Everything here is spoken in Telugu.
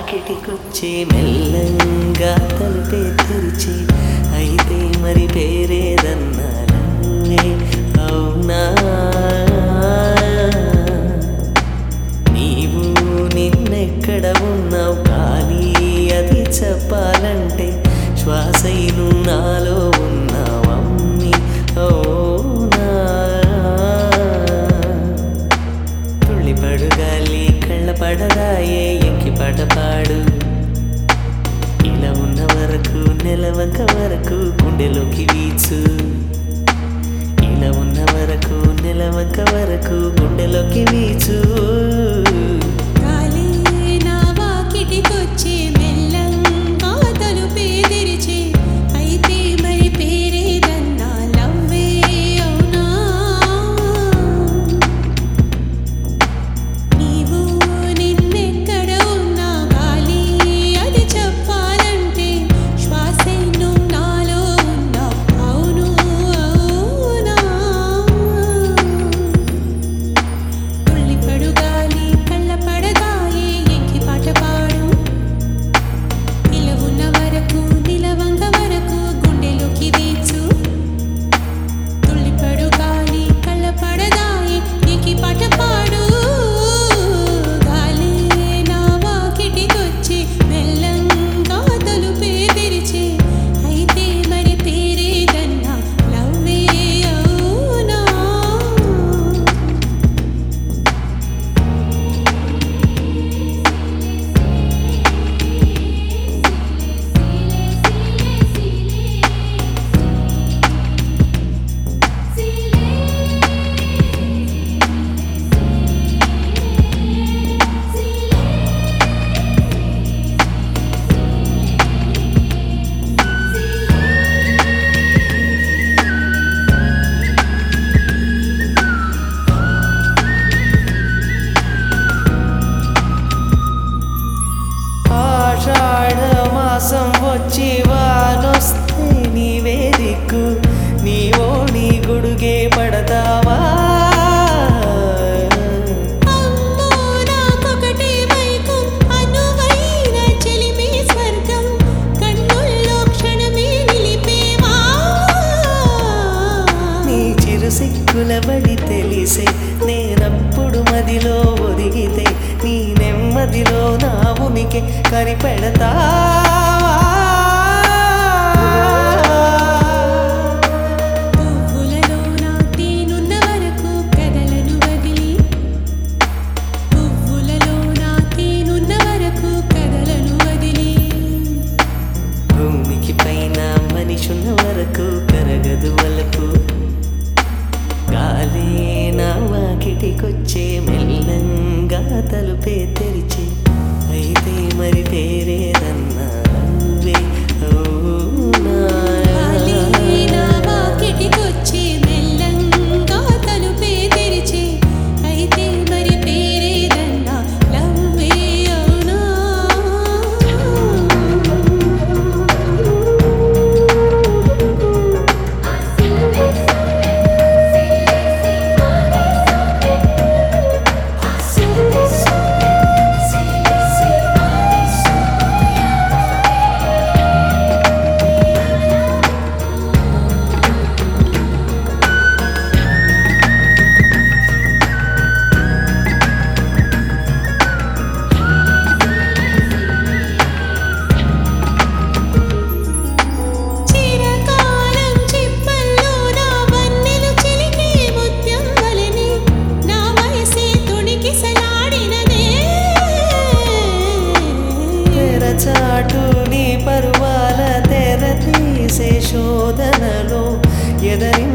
వాకిటికొచ్చే మెల్లంగా తలుపే తెరిచి అయితే మరి పేరేదన్నాలే అవునా నీవు నిన్నెక్కడ ఉన్నావు కానీ అది చెప్పాలంటే శ్వాసైను నాలో ఉన్నావమ్మి అవునా తుళ్ళిపడు గాలి కళ్ళ పడదాయే ఎక్కి పాట పాడు ఇలా ఉన్న వరకు నెలవంక వరకు గుండెలోకి వీచు ఇలా ఉన్న వరకు నెలవంక వరకు గుండెలోకి వీచు గాలి నా వాకిటికొచ్చే మెల్లంగా తలుపే తెరిచి అయితే మరి పేరేదన్నా లవ్వే అవునా నీవు నిన్నెక్కడ ఉన్నా గాలి అది చెప్పాలంటే శ్వాసే నువ్వు నాలో ఉన్నావు అవును అవునా తుళ్ళిపడు గాలి కళ్ళ పడదాయే ఎంకి పాట పాడు నిలవున్న వరకు నిలవంగ వరకు గుండెలోకి వీచు తుళ్ళిపడు గాలి కళ్ళ పడదాయే ఎంకి పాట పాడు గాలి నా వాకిటికొచ్చి మెల్లంగా తలుపే తెరిచి అయితే మరి పేరేదన్నా లవ్వే అవునా ఆషాఢ మాసం వచ్చి వానొస్తే నీవే దిక్కు నీవో నీ గుడుగే పడతావా అమ్మో నాకొకటే మైకం అనువైన చెలిమే స్వర్గం కన్నుల్లో క్షణమే నిలిపేవా నీ చిరు సిక్కుల బడి తెలిసే నేనప్పుడు మదిలో ఒదిగితే నీ నెమ్మదిలో నా ఉనికి కరిపెడతా పువ్వులలో నా తేనున్న వరకు కదలను వదిలి పువ్వులలో నా తేనున్న వరకు కదలను వదిలి భూమికి పైన మనిషున్న వరకు కరగదు వలకు గాలే నా వాకిటికొచ్చే మెల్లంగా తలుపే తెరిచి అయితే మరి పేరేదన్నా నువ్వే అవునా గాలి నా వాకిటికొచ్చి మెల్లంగా తలుపే తెరిచి అయితే మరి పేరేదన్నా లవ్వే అవునా చిరకాలం చిప్పల్లో నా వన్నెలు చిలికే ముత్యం వలెనే నా వయసే తుణికిసలాడినదే తెరచాటు నీ పరువాల తెర తీసే శోధనలో ఎదరి